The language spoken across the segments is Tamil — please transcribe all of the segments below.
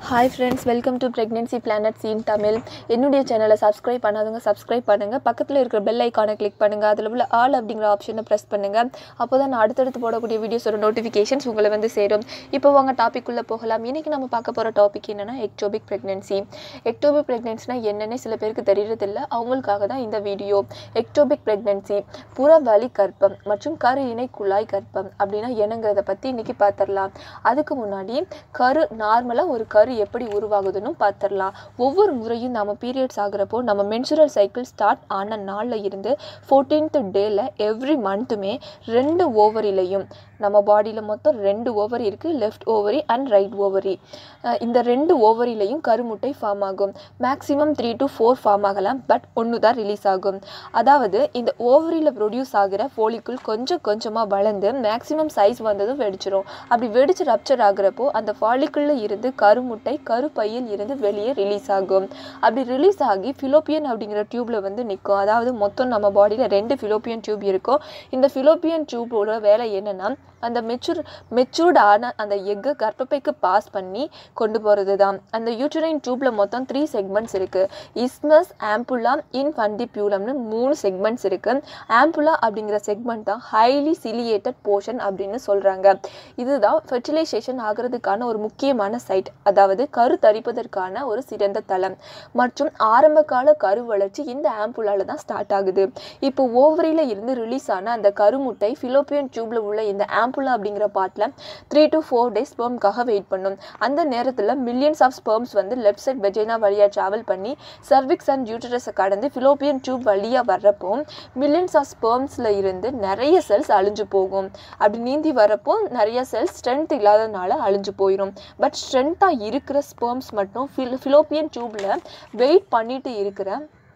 hi friends welcome to pregnancy planet சீன் தமிழ் என்னுடைய சேனலை சப்ஸ்கிரைப் பண்ணாதவங்க சப்ஸ்கிரைப் பண்ணுங்கள் பக்கத்தில் இருக்கிற பெல் ஐக்கானை கிளிக் பண்ணுங்கள் அதில் உள்ள ஆல் அப்படிங்கிற ஆப்ஷனை ப்ரெஸ் பண்ணுங்கள் அப்போ தான் நான் அடுத்தடுத்து போடக்கூடிய வீடியோஸோட நோட்டிஃபிகேஷன்ஸ் உங்களை வந்து சேரும் இப்போ வாங்க டாபிக் உள்ள போகலாம் இன்றைக்கி நம்ம பார்க்க போகிற டாபிக் என்னென்னா எக்டோபிக் ப்ரெக்னென்சி எக்டோபிக் ப்ரெக்னென்சினா என்னென்னு சில பேருக்கு தெரியறதில்ல அவங்களுக்காக தான் இந்த வீடியோ எக்டோபிக் ப்ரெக்னென்சி புறவலி கர்ப்பம் மற்றும் கரு இணை குழாய் கர்ப்பம் அப்படின்னா என்னங்கிறத பற்றி இன்றைக்கி பார்த்துடலாம் அதுக்கு முன்னாடி கரு நார்மலாக ஒரு கரு எப்படி உருவாகுதுன்னு பார்த்துடலாம் ஒவ்வொரு முறையும் நம்ம பீரியட்ஸ் ஆகுறப்போ நம்ம மென்சுரல் சைக்கிள் ஸ்டார்ட் ஆன நாளில் இருந்து ஃபோர்டீன்த் டேல எவ்ரி மந்த்துமே ரெண்டு ஓவரிலையும் நம்ம பாடியில் மொத்தம் ரெண்டு ஓவரி இருக்குது left ovary and right ovary இந்த ரெண்டு ஓவரிலையும் கருமுட்டை ஃபார்ம் ஆகும் maximum three to four form ஆகலாம் பட் ஒன்று தான் ரிலீஸ் ஆகும் அதாவது இந்த ஓவரியில் ப்ரொடியூஸ் ஆகிற ஃபோலிக்குள் கொஞ்சம் கொஞ்சமாக வளர்ந்து மேக்ஸிமம் சைஸ் வந்ததும் வெடிச்சிரும் அப்படி வெடிச்சு ரப்சர் ஆகுறப்போ அந்த ஃபாலிக்குள்ள இருந்து கருமுட்டை கருப்பையில் இருந்து வெளியே ரிலீஸ் ஆகும் அப்படி ரிலீஸ் ஆகி ஃபிலோப்பியன் அப்படிங்கிற டியூப்ல வந்து நிற்கும் அதாவது மொத்தம் நம்ம பாடியில் ரெண்டு ஃபிலோப்பியன் டியூப் இருக்கும் இந்த ஃபிலோப்பியன் டியூபோட வேலை என்னன்னா அந்த மெச்சூர் மெச்சூர்ட் ஆன அந்த எக்கை கர்ப்பப்பைக்கு பாஸ் பண்ணி கொண்டு போகிறது தான் அந்த யூட்டரைன் டியூப்ல மொத்தம் த்ரீ செக்மெண்ட்ஸ் இருக்குது இஸ்மஸ் ஆம்புலா இன்ஃபண்டிபியூலம்னு மூணு செக்மெண்ட்ஸ் இருக்குது ஆம்புலா அப்படிங்கிற செக்மெண்ட் தான் ஹைலி சிலியேட்டட் போர்ஷன் அப்படின்னு சொல்கிறாங்க இதுதான் ஃபெர்டிலைசேஷன் ஆகிறதுக்கான ஒரு முக்கியமான சைட் அதாவது கரு தரிப்பதற்கான ஒரு சிறந்த தளம் மற்றும் ஆரம்ப கால கரு வளர்ச்சி இந்த ஆம்புலால தான் ஸ்டார்ட் ஆகுது இப்போ ஓவரியில் இருந்து ரிலீஸ் ஆன அந்த கருமுட்டை ஃபிலோப்பியன் டியூப்ல உள்ள இந்த ஆம்புலா அப்படிங்கிற பார்ட்டில் த்ரீ டு ஃபோர் டேஸ் ஸ்பெர்ம்காக வெயிட் பண்ணும் அந்த நேரத்தில் மில்லியன்ஸ் ஆஃப் ஸ்பெர்ம்ஸ் வந்து லெஃப்ட் சைட் வெஜைனா வழியாக ட்ராவல் பண்ணி சர்விக்ஸ் அண்ட் யூட்டரஸை கடந்து ஃபிலோப்பியன் டியூப் வழியாக வர்றப்போ மில்லியன்ஸ் ஆஃப் ஸ்பெர்ம்ஸில் இருந்து நிறைய செல்ஸ் அழிஞ்சு போகும் அப்படி நீந்தி வரப்போ நிறைய செல்ஸ் ஸ்ட்ரென்த் இல்லாதனால அழிஞ்சு போயிடும் பட் ஸ்ட்ரென்த்தாக இருக்கிற ஸ்பெர்ம்ஸ் மட்டும் ஃபில் ஃபிலோப்பியன் டியூப்பில் வெயிட் பண்ணிட்டு இருக்கிற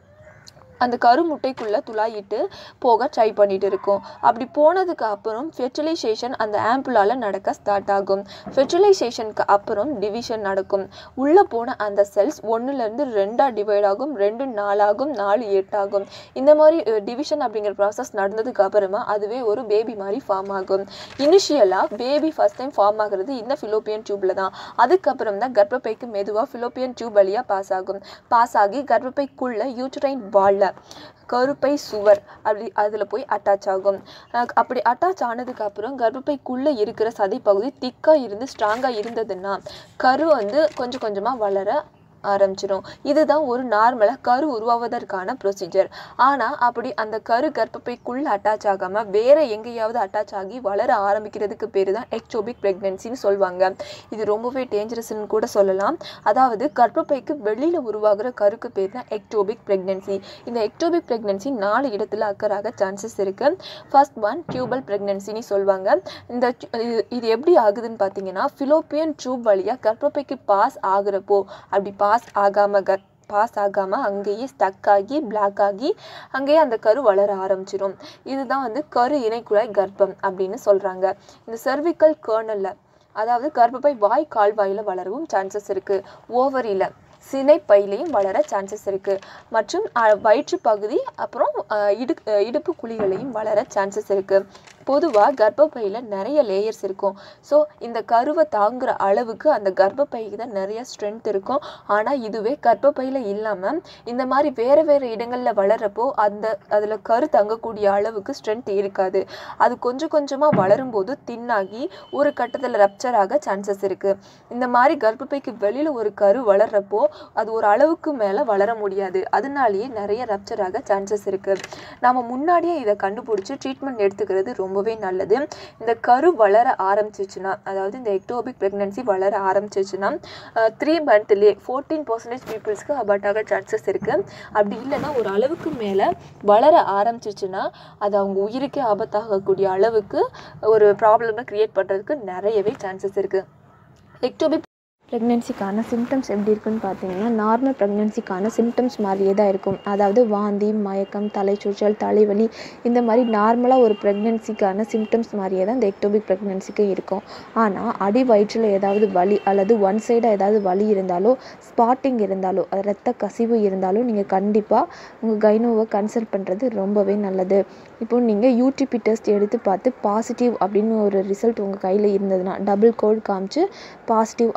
அந்த கருமுட்டைக்குள்ளே துளாயிட்டு போக ட்ரை பண்ணிட்டு இருக்கும் அப்படி போனதுக்கு அப்புறம் ஃபெர்டிலைசேஷன் அந்த ஆம்புலால நடக்க ஸ்டார்ட் ஆகும் ஃபெர்டிலைசேஷனுக்கு அப்புறம் டிவிஷன் நடக்கும் உள்ளே போன அந்த செல்ஸ் ஒன்றுலேருந்து ரெண்டாக டிவைட் ஆகும் ரெண்டு நாலாகும் நாலு எட்டாகும் இந்த மாதிரி டிவிஷன் அப்படிங்கிற ப்ராசஸ் நடந்ததுக்கு அப்புறமா அதுவே ஒரு பேபி மாதிரி ஃபார்ம் ஆகும் இனிஷியலாக பேபி ஃபர்ஸ்ட் டைம் ஃபார்ம் ஆகுறது இந்த ஃபிலோப்பியன் டியூப்ல தான் அதுக்கப்புறம் தான் கர்ப்பப்பைக்கு மெதுவாக ஃபிலோப்பியன் டியூப் வழியாக பாஸ் ஆகும் பாஸ் ஆகி கர்ப்பப்பைக்குள்ள யூட்டரைன் வால்ல கருப்பை சுவர் அப்படி அதில் போய் அட்டாச் ஆகும் அப்படி அட்டாச் ஆனதுக்கு அப்புறம் கர்ப்பப்பைக்குள்ளே இருக்கிற சதை பகுதி திக்காக இருந்து ஸ்ட்ராங்காக இருந்ததுன்னா கரு வந்து கொஞ்சம் கொஞ்சமாக வளர ஆரம்பிச்சிடும் இதுதான் ஒரு நார்மலாக கரு உருவாவதற்கான ப்ரொசீஜர் ஆனால் அப்படி அந்த கரு கர்ப்பப்பைக்குள்ளே அட்டாச் ஆகாமல் வேறு எங்கேயாவது அட்டாச் ஆகி வளர ஆரம்பிக்கிறதுக்கு பேர் தான் எக்டோபிக் ப்ரெக்னென்சின்னு சொல்லுவாங்க இது ரொம்பவே டேஞ்சரஸ்ன்னு கூட சொல்லலாம் அதாவது கர்ப்பப்பைக்கு வெளியில் உருவாகிற கருக்கு பேர் தான் எக்டோபிக் ப்ரெக்னென்சி இந்த எக்டோபிக் ப்ரெக்னென்சி நாலு இடத்துல அக்கறாக சான்சஸ் இருக்குது ஃபர்ஸ்ட் ஒன் டியூபல் ப்ரெக்னென்சின்னு சொல்லுவாங்க இந்த இது எப்படி ஆகுதுன்னு பார்த்தீங்கன்னா ஃபிலோப்பியன் டியூப் வழியாக கர்ப்பப்பைக்கு பாஸ் ஆகுறப்போ அப்படி பாஸ் ஆகாமல் கர் பாஸ் ஆகாமல் அங்கேயே ஸ்டக் ஆகி பிளாக் ஆகி அங்கேயே அந்த கரு வளர ஆரம்பிச்சிடும் இதுதான் வந்து கரு இணைக்குழாய் கர்ப்பம் அப்படின்னு சொல்கிறாங்க இந்த சர்விக்கல் கேர்னலில் அதாவது கர்ப்பப்பை வாய் கால்வாயில் வளரவும் சான்சஸ் இருக்குது ஓவரியில் சினை பையிலையும் வளர சான்சஸ் இருக்குது மற்றும் வயிற்று பகுதி அப்புறம் இடு இடுப்பு குழிகளையும் வளர சான்சஸ் இருக்குது பொதுவாக கர்ப்பப்பையில் நிறைய லேயர்ஸ் இருக்கும் ஸோ இந்த கருவை தாங்குகிற அளவுக்கு அந்த கர்ப்பப்பைக்கு தான் நிறைய ஸ்ட்ரென்த் இருக்கும் ஆனால் இதுவே கர்ப்பப்பையில் இல்லாமல் இந்த மாதிரி வேறு வேறு இடங்களில் வளர்கிறப்போ அந்த அதில் கரு தங்கக்கூடிய அளவுக்கு ஸ்ட்ரென்த் இருக்காது அது கொஞ்சம் கொஞ்சமாக வளரும்போது தின்னாகி ஒரு கட்டத்தில் ரப்சர் ஆக சான்சஸ் இருக்குது இந்த மாதிரி கர்ப்பப்பைக்கு வெளியில் ஒரு கரு வளர்கிறப்போ அது ஒரு அளவுக்கு மேலே வளர முடியாது அதனாலேயே நிறைய ரப்சர் ஆக சான்சஸ் இருக்குது நம்ம முன்னாடியே இதை கண்டுபிடிச்சி ட்ரீட்மெண்ட் எடுத்துக்கிறது ரொம்பவே நல்லது இந்த கரு வளர ஆரம்பிச்சிச்சுன்னா அதாவது இந்த எக்டோபிக் ப்ரெக்னன்சி வளர ஆரம்பிச்சிச்சுன்னா த்ரீ மந்த்லேயே ஃபோர்டீன் பர்சன்டேஜ் பீப்புள்ஸ்க்கு அபார்ட் ஆக சான்சஸ் இருக்குது அப்படி இல்லைன்னா ஒரு அளவுக்கு மேலே வளர ஆரம்பிச்சிச்சுன்னா அது அவங்க உயிருக்கே ஆபத்தாகக்கூடிய அளவுக்கு ஒரு ப்ராப்ளமை க்ரியேட் பண்ணுறதுக்கு நிறையவே சான்சஸ் இருக்குது எக்டோபிக் ப்ரெக்னென்சிக்கான சிம்டம்ஸ் எப்படி இருக்குன்னு பார்த்தீங்கன்னா நார்மல் ப்ரெக்னென்சிக்கான சிம்டம்ஸ் மாதிரியே தான் இருக்கும் அதாவது வாந்தி மயக்கம் தலைச்சுற்றல் தலைவலி இந்த மாதிரி நார்மலாக ஒரு ப்ரெக்னென்சிக்கான சிம்டம்ஸ் மாதிரியே தான் இந்த எக்டோபிக் ப்ரெக்னென்சிக்கு இருக்கும் ஆனால் அடி வயிற்றில் ஏதாவது வலி அல்லது ஒன் சைடாக ஏதாவது வலி இருந்தாலோ ஸ்பாட்டிங் இருந்தாலோ அது ரத்த கசிவு இருந்தாலும் நீங்கள் கண்டிப்பாக உங்கள் கைனோவை கன்சல்ட் பண்ணுறது ரொம்பவே நல்லது இப்போ நீங்கள் யூடிபி டெஸ்ட் எடுத்து பார்த்து பாசிட்டிவ் அப்படின்னு ஒரு ரிசல்ட் உங்கள் கையில் இருந்ததுன்னா டபுள் கோட் காமிச்சு பாசிட்டிவ் அப்படின்னு உங்கள்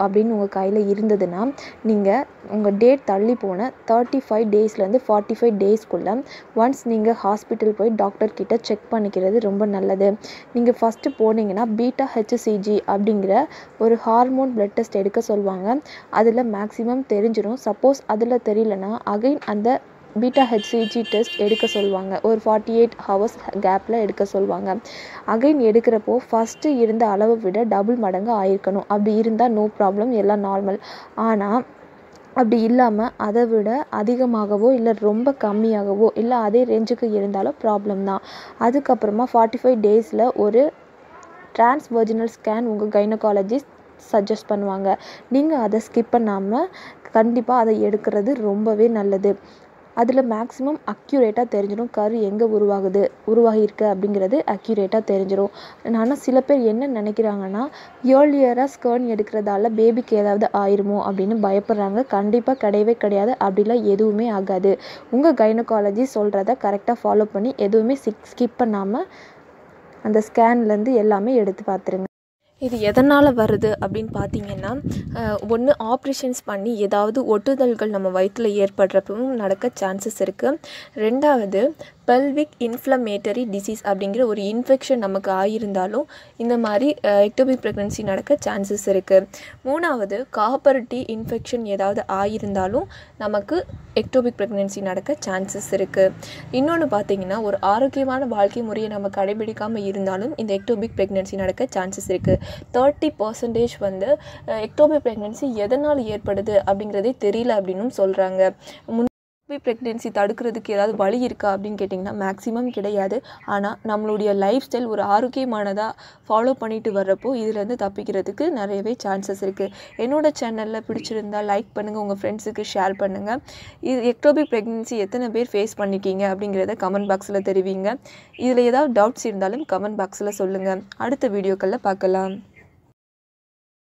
உங்கள் கையில் இருந்ததுன்னா நீங்கள் உங்கள் டேட் தள்ளி போன தேர்ட்டி ஃபைவ் டேஸ்லேருந்து ஃபார்ட்டி ஃபைவ் டேஸ்க்குள்ளே ஒன்ஸ் நீங்கள் ஹாஸ்பிட்டல் போய் டாக்டர் கிட்ட செக் பண்ணிக்கிறது ரொம்ப நல்லது நீங்கள் ஃபஸ்ட்டு போனீங்கன்னா பீட்டா ஹெச்சிசிஜி அப்படிங்கிற ஒரு ஹார்மோன் பிளட் டெஸ்ட் எடுக்க சொல்லுவாங்க அதில் மேக்ஸிமம் தெரிஞ்சிடும் சப்போஸ் அதில் தெரியலனா அகைன் அந்த பீட்டா ஹெச்சிஜி டெஸ்ட் எடுக்க சொல்லுவாங்க ஒரு ஃபார்ட்டி எயிட் ஹவர்ஸ் கேப்பில் எடுக்க சொல்லுவாங்க அகைன் எடுக்கிறப்போ ஃபஸ்ட்டு இருந்த அளவை விட டபுள் மடங்கு ஆயிருக்கணும் அப்படி இருந்தால் நோ ப்ராப்ளம் எல்லாம் நார்மல் ஆனால் அப்படி இல்லாமல் அதை விட அதிகமாகவோ இல்லை ரொம்ப கம்மியாகவோ இல்லை அதே ரேஞ்சுக்கு இருந்தாலும் ப்ராப்ளம் தான் அதுக்கப்புறமா ஃபார்ட்டி ஃபைவ் டேஸில் ஒரு டிரான்ஸ்வர்ஜினல் ஸ்கேன் உங்கள் கைனகாலஜிஸ்ட் சஜஸ்ட் பண்ணுவாங்க நீங்கள் அதை ஸ்கிப் பண்ணாமல் கண்டிப்பாக அதை எடுக்கிறது ரொம்பவே நல்லது அதில் மேக்ஸிமம் அக்யூரேட்டாக தெரிஞ்சிடும் கரு எங்கே உருவாகுது உருவாகியிருக்கு அப்படிங்கிறது அக்யூரேட்டாக தெரிஞ்சிடும் ஆனால் சில பேர் என்ன நினைக்கிறாங்கன்னா ஏர்லியராக ஸ்கர்ன் எடுக்கிறதால பேபிக்கு ஏதாவது ஆயிருமோ அப்படின்னு பயப்படுறாங்க கண்டிப்பாக கிடையவே கிடையாது அப்படிலாம் எதுவுமே ஆகாது உங்கள் கைனகாலஜி சொல்கிறத கரெக்டாக ஃபாலோ பண்ணி எதுவுமே சிக் ஸ்கிப் பண்ணாமல் அந்த ஸ்கேன்லேருந்து எல்லாமே எடுத்து பார்த்துருங்க இது எதனால் வருது அப்படின்னு பார்த்தீங்கன்னா ஒன்று ஆப்ரேஷன்ஸ் பண்ணி ஏதாவது ஒட்டுதல்கள் நம்ம வயிற்றில் ஏற்படுறப்பவும் நடக்க சான்சஸ் இருக்குது ரெண்டாவது பெல்விக் இன்ஃப்ளமேட்டரி டிசீஸ் அப்படிங்கிற ஒரு இன்ஃபெக்ஷன் நமக்கு ஆகியிருந்தாலும் இந்த மாதிரி எக்டோபிக் ப்ரெக்னன்சி நடக்க சான்சஸ் இருக்குது மூணாவது காப்பர் டி இன்ஃபெக்ஷன் ஏதாவது ஆகியிருந்தாலும் நமக்கு எக்டோபிக் ப்ரெக்னன்சி நடக்க சான்சஸ் இருக்குது இன்னொன்று பார்த்தீங்கன்னா ஒரு ஆரோக்கியமான வாழ்க்கை முறையை நம்ம கடைபிடிக்காமல் இருந்தாலும் இந்த எக்டோபிக் ப்ரெக்னன்சி நடக்க சான்சஸ் இருக்குது தேர்ட்டி பர்சன்டேஜ் வந்து எக்டோபிக் ப்ரெக்னன்சி எதனால் ஏற்படுது அப்படிங்கிறதே தெரியல அப்படின்னும் சொல்கிறாங்க முன் ப்ரெக்னென்சி தடுக்கிறதுக்கு ஏதாவது வழி இருக்கா அப்படின்னு கேட்டிங்கன்னா மேக்ஸிமம் கிடையாது ஆனால் நம்மளுடைய லைஃப் ஸ்டைல் ஒரு ஆரோக்கியமானதாக ஃபாலோ பண்ணிட்டு வர்றப்போ இதுலேருந்து தப்பிக்கிறதுக்கு நிறையவே சான்சஸ் இருக்குது என்னோட சேனலில் பிடிச்சிருந்தா லைக் பண்ணுங்கள் உங்கள் ஃப்ரெண்ட்ஸுக்கு ஷேர் பண்ணுங்கள் இது எக்டோபிக் ப்ரெக்னென்சி எத்தனை பேர் ஃபேஸ் பண்ணிக்கிங்க அப்படிங்கிறத கமெண்ட் பாக்ஸில் தெரிவிங்க இதில் ஏதாவது டவுட்ஸ் இருந்தாலும் கமெண்ட் பாக்ஸில் சொல்லுங்கள் அடுத்த வீடியோக்களில் பார்க்கலாம்